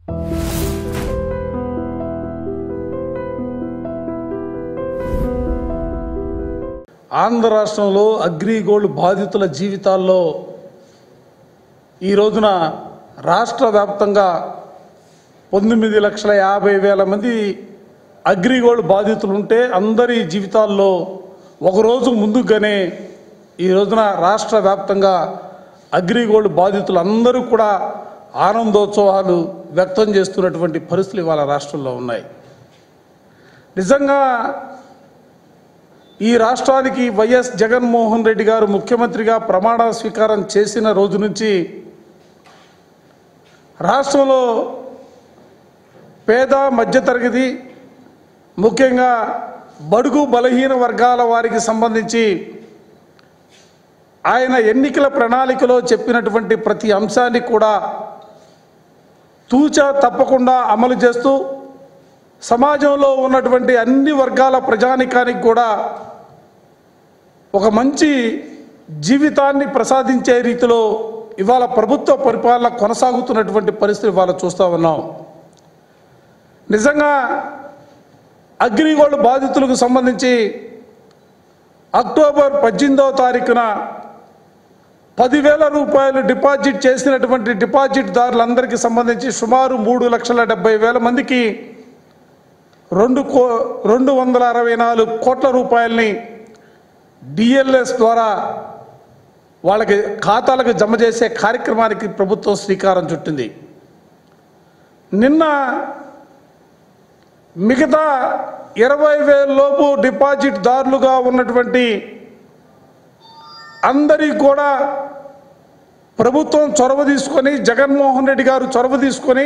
ఆంధ్ర రాష్ట్రంలో అగ్రిగోల్డ్ బాధితుల జీవితాల్లో ఈ రోజున రాష్ట్ర వ్యాప్తంగా పంతొమ్మిది లక్షల యాభై వేల మంది అగ్రిగోల్డ్ బాధితులు ఉంటే అందరి జీవితాల్లో ఒకరోజు ముందుగానే ఈ రోజున రాష్ట్ర వ్యాప్తంగా అగ్రిగోల్డ్ బాధితులు అందరూ కూడా ఆనందోత్సవాలు వ్యక్తం చేస్తున్నటువంటి పరిస్థితులు ఇవాళ రాష్ట్రంలో ఉన్నాయి నిజంగా ఈ రాష్ట్రానికి వైఎస్ జగన్మోహన్ రెడ్డి గారు ముఖ్యమంత్రిగా ప్రమాణ స్వీకారం చేసిన రోజు నుంచి రాష్ట్రంలో పేద మధ్యతరగతి ముఖ్యంగా బడుగు బలహీన వర్గాల వారికి సంబంధించి ఆయన ఎన్నికల ప్రణాళికలో చెప్పినటువంటి ప్రతి అంశాన్ని కూడా తూచా తప్పకుండా అమలు చేస్తూ సమాజంలో ఉన్నటువంటి అన్ని వర్గాల ప్రజానికానికి కూడా ఒక మంచి జీవితాన్ని ప్రసాదించే రీతిలో ఇవాళ ప్రభుత్వ పరిపాలన కొనసాగుతున్నటువంటి పరిస్థితి ఇవాళ చూస్తూ ఉన్నాం నిజంగా అగ్రిగోల్డ్ బాధితులకు సంబంధించి అక్టోబర్ పద్దెనిమిదవ తారీఖున పదివేల రూపాయలు డిపాజిట్ చేసినటువంటి డిపాజిట్దారులందరికీ సంబంధించి సుమారు మూడు లక్షల డెబ్బై వేల మందికి రెండు కో రెండు వందల అరవై నాలుగు కోట్ల రూపాయలని డిఎల్ఎస్ ద్వారా వాళ్ళకి ఖాతాలకు జమ చేసే కార్యక్రమానికి ప్రభుత్వం శ్రీకారం చుట్టింది నిన్న మిగతా ఇరవై వేల లోపు డిపాజిట్దారులుగా ఉన్నటువంటి అందరికీ కూడా ప్రభుత్వం చొరవ తీసుకొని జగన్మోహన్ రెడ్డి గారు చొరవ తీసుకొని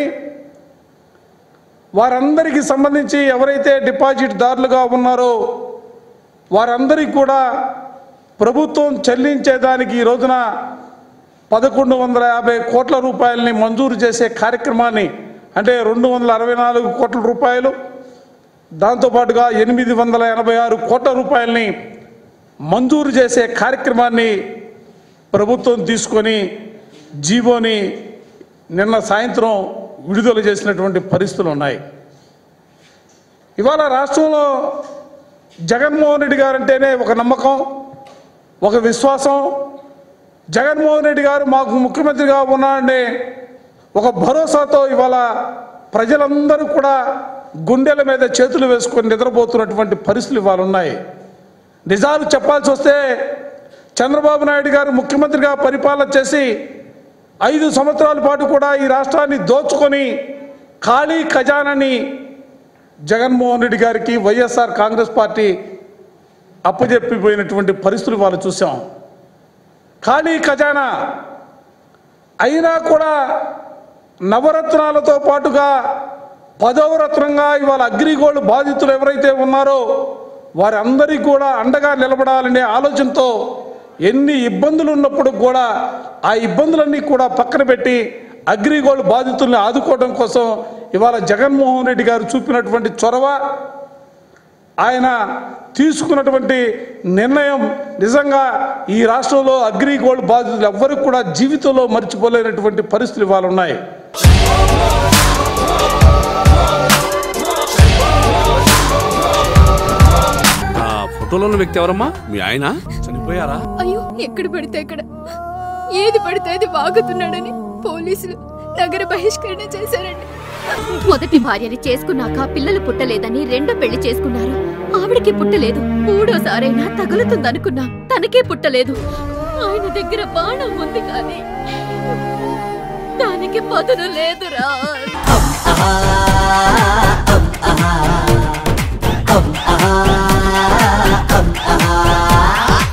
వారందరికీ సంబంధించి ఎవరైతే డిపాజిట్దారులుగా ఉన్నారో వారందరికీ కూడా ప్రభుత్వం చెల్లించేదానికి ఈ రోజున పదకొండు వందల యాభై కోట్ల రూపాయలని మంజూరు చేసే కార్యక్రమాన్ని అంటే రెండు వందల అరవై నాలుగు కోట్ల రూపాయలు దాంతోపాటుగా ఎనిమిది వందల ఎనభై ఆరు కోట్ల రూపాయలని మంజూరు చేసే కార్యక్రమాన్ని ప్రభుత్వం తీసుకొని జీవోని నిన్న సాయంత్రం విడుదల చేసినటువంటి పరిస్థితులు ఉన్నాయి ఇవాళ రాష్ట్రంలో జగన్మోహన్ రెడ్డి గారంటేనే ఒక నమ్మకం ఒక విశ్వాసం జగన్మోహన్ రెడ్డి గారు మాకు ముఖ్యమంత్రిగా ఉన్నాడనే ఒక భరోసాతో ఇవాళ ప్రజలందరూ కూడా గుండెల మీద చేతులు వేసుకొని నిద్రపోతున్నటువంటి పరిస్థితులు ఇవాళ ఉన్నాయి నిజాలు చెప్పాల్సి వస్తే చంద్రబాబు నాయుడు గారు ముఖ్యమంత్రిగా పరిపాలన చేసి ఐదు సంవత్సరాల పాటు కూడా ఈ రాష్ట్రాన్ని దోచుకొని ఖాళీ ఖజానాని జగన్మోహన్ రెడ్డి గారికి వైఎస్ఆర్ కాంగ్రెస్ పార్టీ అప్పజెప్పిపోయినటువంటి పరిస్థితులు వాళ్ళు చూసాం ఖాళీ ఖజానా అయినా కూడా నవరత్నాలతో పాటుగా పదవ రత్నంగా ఇవాళ అగ్రిగోల్డ్ బాధితులు ఎవరైతే ఉన్నారో వారందరికీ కూడా అండగా నిలబడాలనే ఆలోచనతో ఎన్ని ఇబ్బందులు ఉన్నప్పుడు కూడా ఆ ఇబ్బందులన్నీ కూడా పక్కన పెట్టి అగ్రిగోల్డ్ బాధితుల్ని ఆదుకోవడం కోసం ఇవాళ జగన్మోహన్ రెడ్డి గారు చూపినటువంటి చొరవ ఆయన తీసుకున్నటువంటి నిర్ణయం నిజంగా ఈ రాష్ట్రంలో అగ్రిగోల్డ్ బాధితులు ఎవ్వరికి కూడా జీవితంలో మర్చిపోలేనటువంటి పరిస్థితులు ఇవాళ ఉన్నాయి ఆ ఫోటోలో ఉన్న వ్యక్తి ఎవరమ్మా మీ ఆయన చనిపోయారా అయ్యో ఎక్కడ పడితే అక్కడ ఏది పడితే అది వాగుతున్నాడని పోలీసులు నగర బహిష్కరణ చేశారండి మొదటి భార్యని చేసుకున్నాక పిల్లలు పుట్టలేదని రెండో పెళ్లి చేసుకున్నారు ఆవిడకి పుట్టలేదు మూడోసారైనా తగులుతుందనుకున్నా తనకే పుట్టలేదు ఆయన దగ్గర బాణం ఉంది కానీ దానికి పదును లేదురా ఆ